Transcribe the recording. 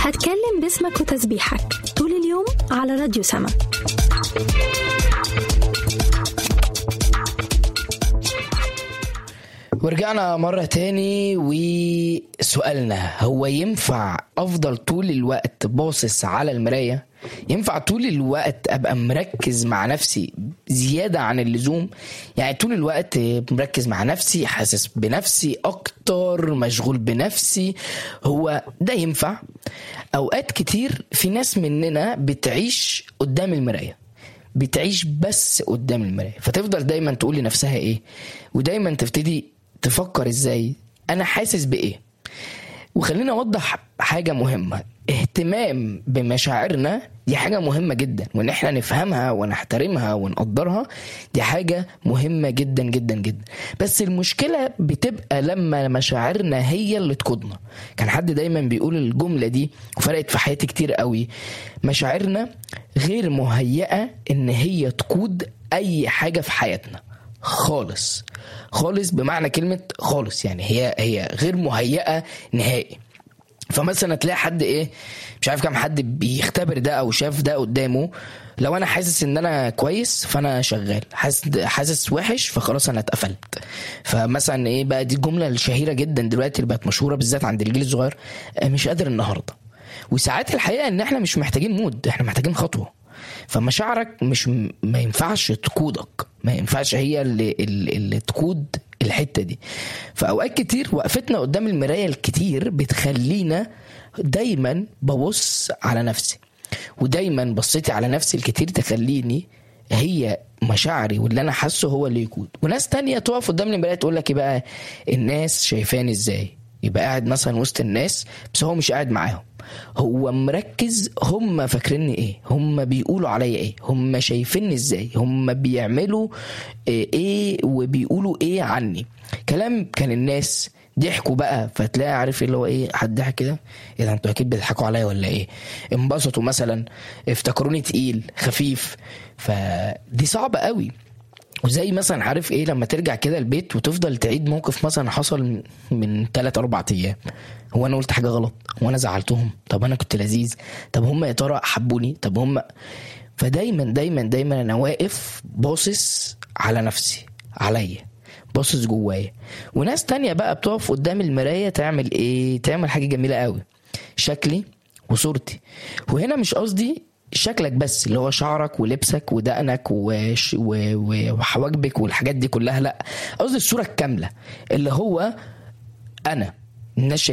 هتكلم باسمك وتسبيحك طول اليوم على راديو سما ورجعنا مرة تاني وسؤالنا هو ينفع أفضل طول الوقت باصص على المراية؟ ينفع طول الوقت أبقى مركز مع نفسي زيادة عن اللزوم؟ يعني طول الوقت مركز مع نفسي حاسس بنفسي أكتر مشغول بنفسي هو ده ينفع؟ أوقات كتير في ناس مننا بتعيش قدام المراية بتعيش بس قدام المراية فتفضل دايما تقول لنفسها ايه ودايما تبتدي تفكر ازاي انا حاسس بايه وخلينا اوضح حاجه مهمه اهتمام بمشاعرنا دي حاجة مهمة جدا وان احنا نفهمها ونحترمها ونقدرها دي حاجة مهمة جدا جدا جدا بس المشكلة بتبقى لما مشاعرنا هي اللي تقودنا كان حد دايما بيقول الجملة دي وفرقت في حياتي كتير قوي مشاعرنا غير مهيئة ان هي تقود اي حاجة في حياتنا خالص خالص بمعنى كلمة خالص يعني هي هي غير مهيئة نهائي فمثلا تلاقي حد ايه مش عارف كام حد بيختبر ده او شاف ده قدامه لو انا حاسس ان انا كويس فانا شغال حاسس حاسس وحش فخلاص انا اتقفلت فمثلا ايه بقى دي الجمله الشهيره جدا دلوقتي اللي بقت مشهوره بالذات عند الجيل الصغير آه، مش قادر النهارده وساعات الحقيقه ان احنا مش محتاجين مود احنا محتاجين خطوه فمشاعرك مش ما ينفعش تقودك ما ينفعش هي اللي, اللي, اللي تقود الحته دي فاوقات كتير وقفتنا قدام المرايه الكتير بتخلينا دايما ببص على نفسي ودايما بصيتي على نفسي الكتير تخليني هي مشاعري واللي انا حاسه هو اللي يقود وناس تانية تقف قدام المرايه تقول لك ايه بقى الناس شايفاني ازاي يبقى قاعد مثلا وسط الناس بس هو مش قاعد معاهم هو مركز هم فاكريني ايه هم بيقولوا عليا ايه هم شايفيني ازاي هم بيعملوا ايه وبيقولوا ايه عني كلام كان الناس ضحكوا بقى فتلاقي عارف اللي هو ايه حد ضحك كده ايه ده انتوا اكيد بتضحكوا عليا ولا ايه انبسطوا مثلا افتكروني تقيل خفيف فدي صعبه قوي وزي مثلا عارف ايه لما ترجع كده البيت وتفضل تعيد موقف مثلا حصل من 3 4 ايام هو انا قلت حاجه غلط هو انا زعلتهم طب انا كنت لذيذ طب هم يا ترى حبوني طب هم فدايما دايما دايما انا واقف باصص على نفسي عليا باصص جوايا وناس تانية بقى بتقف قدام المراية تعمل ايه تعمل حاجة جميلة قوي شكلي وصورتي وهنا مش قصدي شكلك بس اللي هو شعرك ولبسك ودقنك وش- و- و- وحواجبك والحاجات دي كلها لا قصدي الصورة الكاملة اللي هو انا الناس